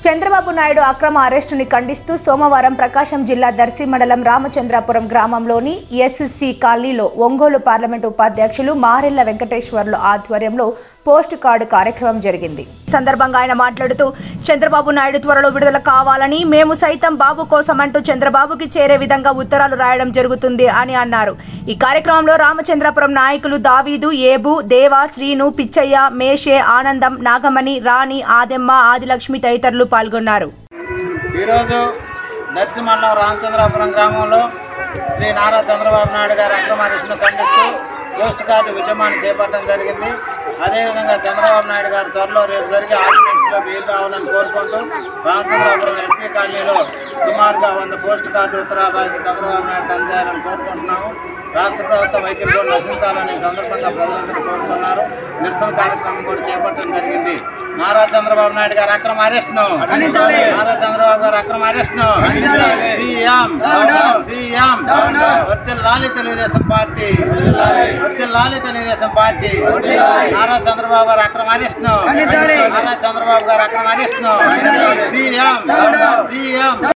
చంద్రబాబు నాయుడు అక్రమ అరెస్టుని ఖండిస్తూ సోమవారం ప్రకాశం జిల్లా దర్శి మండలం రామచంద్రాపురం గ్రామంలోని ఎస్సీ కాలనీలో ఒంగోలు పార్లమెంటు ఉపాధ్యక్షులు మారెళ్ల వెంకటేశ్వర్లు ఆధ్వర్యంలో పోస్ట్ కార్డు కార్యక్రమం జరిగింది ఈ సందర్భంగా ఆయన మాట్లాడుతూ చంద్రబాబు నాయుడు త్వరలో విడుదల కావాలని మేము సైతం బాబు కోసం అంటూ చంద్రబాబుకి చేరే విధంగా ఉత్తరాలు రాయడం జరుగుతుంది అని అన్నారు ఈ కార్యక్రమంలో రామచంద్రాపురం నాయకులు దావీదు ఏబు దేవా శ్రీను పిచ్చయ్య మేషే ఆనందం నాగమణి రాణి ఆదెమ్మ ఆదిలక్ష్మి తదితరులు పాల్గొన్నారు ఈరోజు దర్శి మండలం రామచంద్రాపురం గ్రామంలో శ్రీ నారా చంద్రబాబు నాయుడు గారి అక్రమ అరెస్టును ఖండిస్తూ పోస్ట్ కార్డు ఉద్యమాన్ని చేపట్టడం జరిగింది అదేవిధంగా చంద్రబాబు నాయుడు గారు త్వరలో రేపు జరిగే ఆర్డినెన్స్లో బెయిల్ రావాలని కోరుకుంటూ రామచంద్రాపురం ఎస్సీ కాలనీలో సుమారుగా వంద పోస్ట్ కార్డు ఉత్తరాలు రాసి చంద్రబాబు నాయుడు అందజేయాలని కోరుకుంటున్నాము రాష్ట్ర ప్రభుత్వ వైఖరి కూడా నశించాలని ఈ సందర్భంగా ప్రజలందరూ కోరుకున్నారు నిరసన కార్యక్రమం కూడా చేపట్టడం జరిగింది నారా చంద్రబాబు నాయుడు గారి అక్రమ అరెస్ట్ను నారా చంద్రబాబు గారి అక్రమ అరెస్ట్ను సీఎం సీఎం వర్తిల్లాలి తెలుగుదేశం పార్టీ వర్తిల్లాలి తెలుగుదేశం పార్టీ నారా చంద్రబాబు గారి అక్రమ అరెస్ట్ను నారా చంద్రబాబు గారి అక్రమ అరెస్ట్ను సీఎం సీఎం